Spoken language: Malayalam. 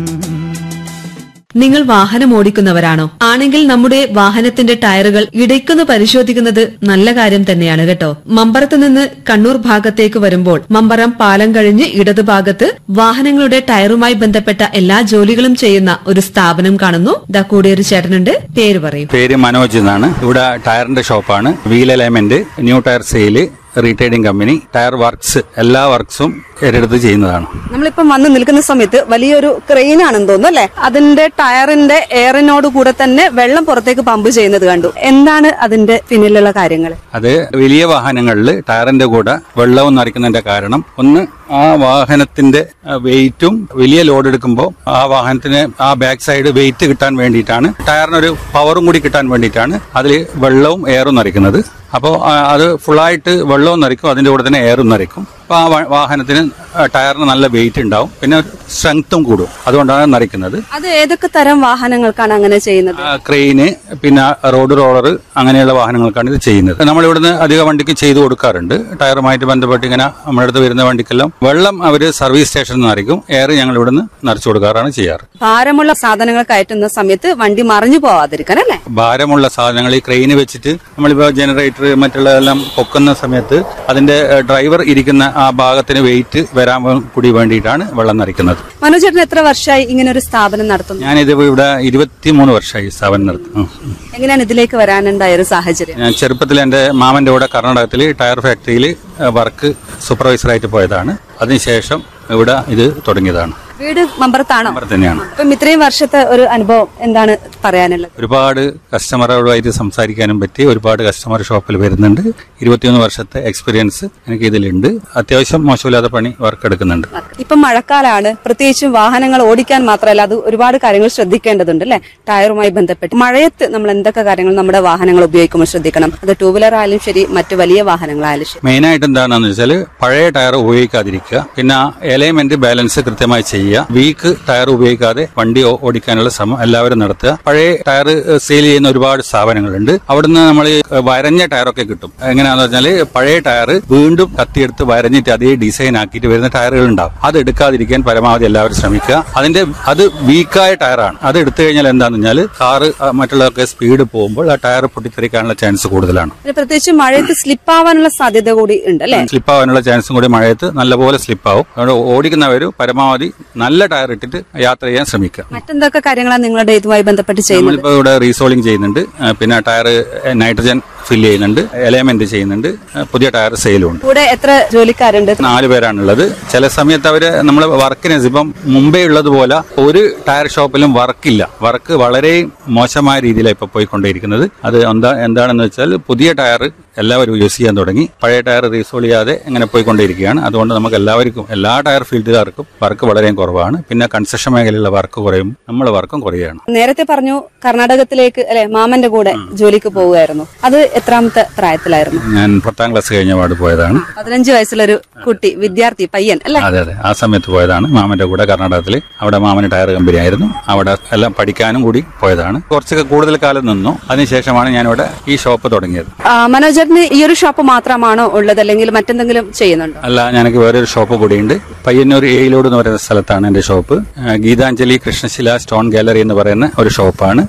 നിങ്ങൾ വാഹനം ഓടിക്കുന്നവരാണോ ആണെങ്കിൽ നമ്മുടെ വാഹനത്തിന്റെ ടയറുകൾ ഇടയ്ക്കൊന്ന് പരിശോധിക്കുന്നത് നല്ല കാര്യം തന്നെയാണ് കേട്ടോ മമ്പറത്ത് നിന്ന് കണ്ണൂർ ഭാഗത്തേക്ക് വരുമ്പോൾ മമ്പറം പാലം കഴിഞ്ഞ് ഇടതുഭാഗത്ത് വാഹനങ്ങളുടെ ടയറുമായി ബന്ധപ്പെട്ട എല്ലാ ജോലികളും ചെയ്യുന്ന ഒരു സ്ഥാപനം കാണുന്നു ദാ കൂടെ ഒരു ചേട്ടനുണ്ട് പേര് പറയും പേര് മനോജ് എന്നാണ് ഇവിടെ ടയറിന്റെ ഷോപ്പാണ് wheel element new tyre sale retailing company tyre works എല്ലാ വർക്ക്സും ഏറ്റെടുത്ത് ചെയ്യുന്നതാണ് നമ്മളിപ്പം വന്ന് നിൽക്കുന്ന സമയത്ത് വലിയൊരു ക്രെയിൻ ആണെന്ന് തോന്നുന്നു അല്ലെ അതിന്റെ ടയറിന്റെ എയറിനോട് കൂടെ തന്നെ വെള്ളം പുറത്തേക്ക് പമ്പ് ചെയ്യുന്നത് കണ്ടു എന്താണ് അതിന്റെ പിന്നിലുള്ള കാര്യങ്ങൾ അത് വലിയ വാഹനങ്ങളിൽ ടയറിന്റെ കൂടെ വെള്ളവും നിറയ്ക്കുന്നതിന്റെ കാരണം ഒന്ന് ആ വാഹനത്തിന്റെ വെയിറ്റും വലിയ ലോഡ് എടുക്കുമ്പോൾ ആ വാഹനത്തിന് ആ ബാക്ക് സൈഡ് വെയിറ്റ് കിട്ടാൻ വേണ്ടിയിട്ടാണ് ടയറിനൊരു പവറും കൂടി കിട്ടാൻ വേണ്ടിയിട്ടാണ് അതിൽ വെള്ളവും എയറും നിറയ്ക്കുന്നത് അപ്പോൾ അത് ഫുള്ളായിട്ട് വെള്ളവും നിറയ്ക്കും അതിന്റെ കൂടെ തന്നെ എയറും നിറയ്ക്കും അപ്പോൾ ആ വാ- വാഹനത്തിന് ആ, ടയറിന് നല്ല വെയിറ്റ് ഉണ്ടാവും പിന്നെ സ്ട്രെങ്ത്തും കൂടും അതുകൊണ്ടാണ് നിറയ്ക്കുന്നത് അത് ഏതൊക്കെ തരം വാഹനങ്ങൾക്കാണ് അങ്ങനെ ചെയ്യുന്നത് ആ, ക്രെയിന് പിന്നെ റോഡ് റോളർ അങ്ങനെയുള്ള വാഹനങ്ങൾക്കാണ് ഇത് ചെയ്യുന്നത് നമ്മൾ ഇവിടുന്ന് അധിക വണ്ടിക്ക് ചെയ്തു കൊടുക്കാറുണ്ട് ടയറുമായിട്ട് ബന്ധപ്പെട്ട് ഇങ്ങനെ നമ്മുടെ അടുത്ത് വരുന്ന വണ്ടിക്കെല്ലാം വെള്ളം അവർ സർവീസ് സ്റ്റേഷനിൽ നിന്ന് നിറയ്ക്കും എയർ ഞങ്ങൾ ഇവിടുന്ന് നിറച്ചു കൊടുക്കാറാണ് ചെയ്യാറ് ഭാരമുള്ള സാധനങ്ങൾ കയറ്റുന്ന സമയത്ത് വണ്ടി മറിഞ്ഞു പോവാതിരിക്കാൻ അല്ലേ ഭാരമുള്ള സാധനങ്ങൾ ഈ ക്രെയിന് വെച്ചിട്ട് നമ്മളിപ്പോൾ ജനറേറ്റർ മറ്റുള്ളതെല്ലാം പൊക്കുന്ന സമയത്ത് അതിന്റെ ഡ്രൈവർ ഇരിക്കുന്ന ആ ഭാഗത്തിന് വെയിറ്റ് വരാൻ കൂടി വേണ്ടിയിട്ടാണ് വെള്ളം നിറയ്ക്കുന്നത് മനോജ് ചേട്ടൻ എത്ര വർഷമായി ഇങ്ങനെ ഒരു സ്ഥാപനം നടത്തുന്നു ഞാനിത് ഇവിടെ ഇരുപത്തിമൂന്ന് വർഷമായി ഈ സ്ഥാപനം നടത്തുന്നു എങ്ങനെയാണ് ഇതിലേക്ക് വരാനുണ്ടായ ഒരു സാഹചര്യം ഞാൻ ചെറുപ്പത്തിൽ എൻ്റെ മാമൻ്റെ കൂടെ കർണാടകത്തിൽ ടയർ ഫാക്ടറിയിൽ വർക്ക് സൂപ്പർവൈസറായിട്ട് പോയതാണ് അതിനുശേഷം ഇവിടെ ഇത് തുടങ്ങിയതാണ് വീട് മമ്പറത്താണോ അവിടെ തന്നെയാണ് അപ്പം ഇത്രയും വർഷത്തെ ഒരു അനുഭവം എന്താണ് പറയാനുള്ളത് ഒരുപാട് കസ്റ്റമറുമായിട്ട് സംസാരിക്കാനും പറ്റി ഒരുപാട് കസ്റ്റമർ ഷോപ്പിൽ വരുന്നുണ്ട് ഇരുപത്തിയൊന്ന് വർഷത്തെ എക്സ്പീരിയൻസ് എനിക്ക് ഇതിലുണ്ട് അത്യാവശ്യം മോശമില്ലാത്ത പണി വർക്ക് എടുക്കുന്നുണ്ട് ഇപ്പം മഴക്കാലാണ് പ്രത്യേകിച്ചും വാഹനങ്ങൾ ഓടിക്കാൻ മാത്രമല്ല അത് ഒരുപാട് കാര്യങ്ങൾ ശ്രദ്ധിക്കേണ്ടതുണ്ട് അല്ലെ ടയറുമായി ബന്ധപ്പെട്ട് മഴയത്ത് നമ്മൾ എന്തൊക്കെ കാര്യങ്ങൾ നമ്മുടെ വാഹനങ്ങൾ ഉപയോഗിക്കുമ്പോൾ ശ്രദ്ധിക്കണം അത് ടൂ വീലർ ആയാലും ശരി മറ്റു വലിയ വാഹനങ്ങളായാലും ശരി മെയിനായിട്ട് എന്താണെന്ന് വെച്ചാൽ പഴയ ടയർ ഉപയോഗിക്കാതിരിക്കുക പിന്നെ എലൈൻമെന്റ് ബാലൻസ് കൃത്യമായി ചെയ്യുക വീക്ക് ടയർ ഉപയോഗിക്കാതെ വണ്ടി ഓ- ഓടിക്കാനുള്ള ശ്രമം എല്ലാവരും നടത്തുക പഴയ ടയർ സെയിൽ ചെയ്യുന്ന ഒരുപാട് സ്ഥാപനങ്ങളുണ്ട് അവിടുന്ന് നമ്മൾ വരഞ്ഞ ടയറൊക്കെ കിട്ടും എങ്ങനെയാണെന്ന് വെച്ചാൽ പഴയ ടയർ വീണ്ടും കത്തിയെടുത്ത് വരഞ്ഞിട്ട് അതേ ഡിസൈൻ ആക്കിയിട്ട് വരുന്ന ടയറുകൾ ഉണ്ടാവും അത് എടുക്കാതിരിക്കാൻ പരമാവധി എല്ലാവരും ശ്രമിക്കുക അതിന്റെ അത് വീക്കായ ടയറാണ് അത് എടുത്തു കഴിഞ്ഞാൽ എന്താണെന്ന് വെച്ചാൽ കാറ് മറ്റുള്ളവർക്ക് സ്പീഡ് പോകുമ്പോൾ ആ ടയർ പൊട്ടിത്തെറിക്കാനുള്ള ചാൻസ് കൂടുതലാണ് പിന്നെ പ്രത്യേകിച്ച് മഴയത്ത് സ്ലിപ്പ് ആവാനുള്ള സാധ്യത കൂടി ഉണ്ട് അല്ലെ സ്ലിപ്പ് ആവാനുള്ള ചാൻസും കൂടി മഴയത്ത് നല്ലപോലെ സ്ലിപ്പ് ആവും അതുകൊണ്ട് ഓടിക്കുന്നവർ പരമാവധി നല്ല ടയർ ഇട്ടിട്ട് യാത്ര ചെയ്യാൻ ശ്രമിക്കുക മറ്റെന്തൊക്കെ കാര്യങ്ങളാണ് നിങ്ങളുടെ ഇതുമായി ബന്ധപ്പെട്ട് ചെയ്യുന്നത് നമ്മളിപ്പോൾ ഇവിടെ റീസോളിംഗ് ചെയ്യുന്നുണ്ട് ആ, പിന്നെ ടയർ നൈട്രജൻ ഫില്ല് ചെയ്യുന്നുണ്ട് എലമെന്റ് ചെയ്യുന്നുണ്ട് ആ, പുതിയ ടയർ സെയിലും ഉണ്ട് കൂടെ എത്ര ജോലിക്കാരുണ്ട് നാല് പേരാണുള്ളത് ചില സമയത്ത് അവര് നമ്മൾ വർക്കിന് ഇപ്പം മുമ്പേ ഉള്ളതുപോലെ ഒരു ടയർ ഷോപ്പിലും വർക്കില്ല വർക്ക് വളരെ മോശമായ രീതിയിലാണ് ഇപ്പൊ പോയിക്കൊണ്ടേയിരിക്കുന്നത് അത് എന്താ എന്താണെന്ന് വെച്ചാൽ പുതിയ ടയർ എല്ലാവരും യൂസ് ചെയ്യാൻ തുടങ്ങി പഴയ ടയർ റീസോൾ ചെയ്യാതെ ഇങ്ങനെ പോയിക്കൊണ്ടിരിക്കുകയാണ് അതുകൊണ്ട് നമുക്ക് എല്ലാവർക്കും എല്ലാ ടയർ ഫീൽഡുകാർക്കും വർക്ക് വളരെ കുറവാണ് പിന്നെ കൺസ്ട്രക്ഷൻ മേഖലയിലുള്ള വർക്ക് കുറയും നമ്മളെ വർക്കും കുറയുകയാണ് നേരത്തെ പറഞ്ഞു കർണാടകത്തിലേക്ക് അല്ലെ മാമന്റെ കൂടെ ജോലിക്ക് പോവുകയായിരുന്നു അത് എത്രാമത്തെ പ്രായത്തിലായിരുന്നു ഞാൻ പത്താം ക്ലാസ് കഴിഞ്ഞ പാട് പോയതാണ് പതിനഞ്ച് വയസ്സുള്ളൊരു കുട്ടി വിദ്യാർത്ഥി പയ്യൻ അല്ലെ അതെ അതെ ആ സമയത്ത് പോയതാണ് മാമന്റെ കൂടെ കർണാടകത്തിൽ അവിടെ മാമന് ടയർ കമ്പനി ആയിരുന്നു അവിടെ എല്ലാം പഠിക്കാനും കൂടി പോയതാണ് കുറച്ചൊക്കെ കൂടുതൽ കാലം നിന്നു അതിനുശേഷമാണ് ഞാനിവിടെ ഈ ഷോപ്പ് തുടങ്ങിയത് ആ, മനോജറിന് ഈ ഒരു ഷോപ്പ് മാത്രമാണോ ഉള്ളത് അല്ലെങ്കിൽ മറ്റെന്തെങ്കിലും ചെയ്യുന്നുണ്ടോ അല്ല ഞാനക്ക് വേറൊരു ഷോപ്പ് കൂടിയുണ്ട് പയ്യന്നൂർ ഏയിലോട് എന്ന് പറയുന്ന സ്ഥലത്താണ് എന്റെ ഷോപ്പ് ആ, ഗീതാഞ്ജലി കൃഷ്ണശില സ്റ്റോൺ ഗാലറി എന്ന് പറയുന്ന ഒരു ഷോപ്പാണ്